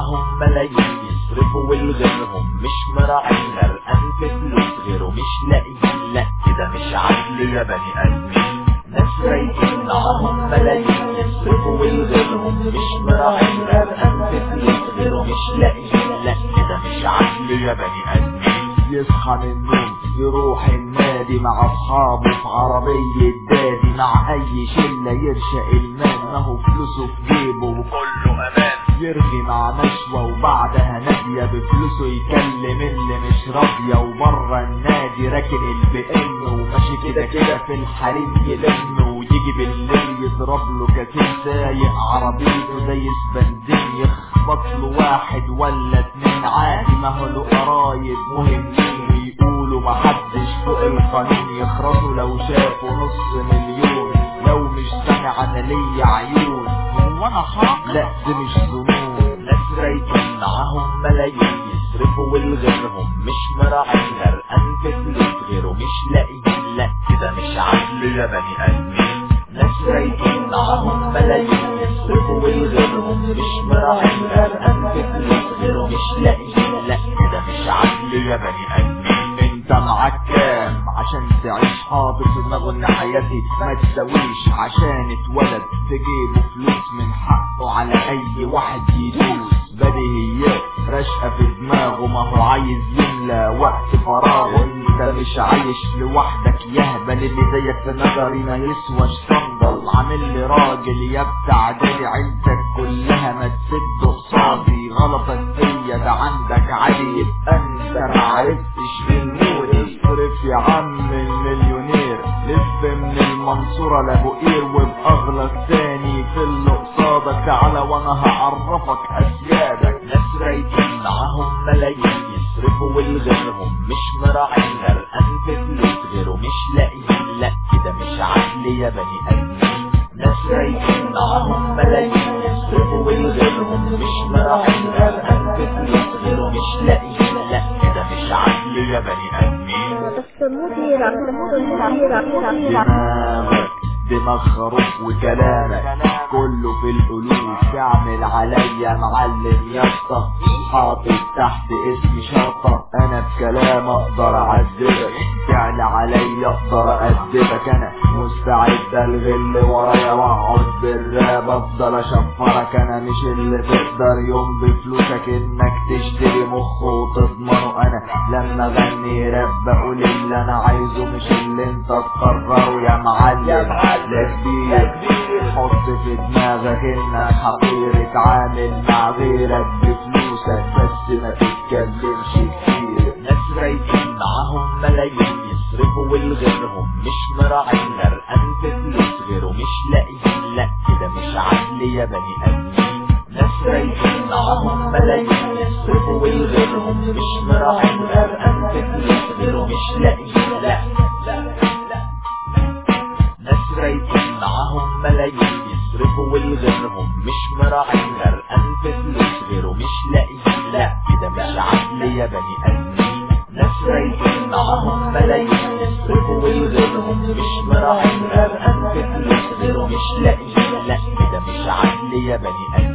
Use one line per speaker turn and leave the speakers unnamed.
معاهم ملايين يصرفوا والغيرهم مش مراعين غرقان في فلوس غيره مش لاقيين لا كده مش عدل يا بني ادمين ناس رايقين معاهم ملايين يصرفوا والغيرهم مش مراعين غرقان في فلوس غيره مش لاقيين لا كده مش عدل يا بني ادمين
يصحى من النوم يروح النادي مع اصحابه في عربية دادي مع اي شلة يرشق المال ما هو فلوسه في جيبه
كله امان
يرغي مع نشوة وبعدها نادية بفلوسه يكلم اللي مش راضية وبره النادي راكن البئن وماشي كده كده في الحريم يلم ويجي بالليل يضرب له كتير سايق عربيته زي بنزين يخبط له واحد ولا اتنين عادي ما هو له قرايب مهمين ويقولوا محدش فوق القانون يخرسوا لو شافوا نص مليون لو مش سامع انا ليا عيون هو انا حاق لا دي مش ظنون
ناس رايقين معاهم ملايين يصرفوا والغيرهم مش مراعين غرقان في فلوس غيره مش لاقيين لا كده مش عدل يا بني ادمين ناس رايقين معاهم ملايين يصرفوا والغيرهم مش مراعين غرقان في فلوس غيره مش لاقيين لا كده مش عدل يا بني ادمين
انت معاك كام عشان تعيش حاطط في دماغه ان حياتي ما تساويش عشان اتولد في جيبه فلوس من حقه على اي واحد يدوس بديهيات راشقه في دماغه ما هو عايز يملى وقت فراغه انت مش عايش لوحدك يهبل اللي زيك في نظري ما يسواش صندل عامل لي راجل يا بتاع داري عيلتك كلها ما تسد قصادي غلطك فيا ده عندك عادي يبقى انت ما عرفتش بالنور اصرف يا عم المليونير لف من المنصورة لابو قير وبأغلق تاني في اللي قصادك تعالى وانا هعرفك اسيادك
ناس رايقين معاهم ملايين يصرفوا والغيرهم مش مراعين غرقان في فلوس غيره مش لاقيين لا كده مش عدل يا بني ادمين ناس رايقين معاهم ملايين يصرفوا والغيرهم مش مراعين غرقان في فلوس غيره مش لاقيين لا كده مش عدل يا بني ادمين
دماغك دماغ خروف وكلامك كله في القلوب تعمل عليا معلم يا اسطى حاطط تحت اسمي شرطة انا بكلام اقدر اعذبك تعلى عليا اقدر ادبك انا مستعد الغي اللي ورايا واقعد بالراب افضل اشفرك انا مش اللي تقدر يوم بفلوسك انك تشتري مخ وتضمنه انا لما اغني راب بقول اللي انا عايزه مش اللي انت تقرره يا معلم
يا معلم.
يا كبير حط في دماغك انك حقير اتعامل مع غيرك بفلوسك بس ما تتكلمش كتير
ناس رايقين معاهم ملايين يصرفوا والغيرهم مش مراعين غرقان في فلوس غيره مش لاقيين لا كده مش عدل يا بني ادمين ناس رايقين معاهم ملايين يصرفوا والغيرهم مش مراعين غرقان في فلوس غيره مش لاقيين لا ناس رايقين معاهم ملايين يصرفوا والغيرهم مش مراعين غرقان في فلوس غيره مش لاقيين لا كده مش عدل يا بني ادمين ناس رايقين معاهم ملايين يصرفوا والغيرهم مش مراعين غرقان في فلوس غيره مش لاقيين لا كده مش عدل يا بني ادمين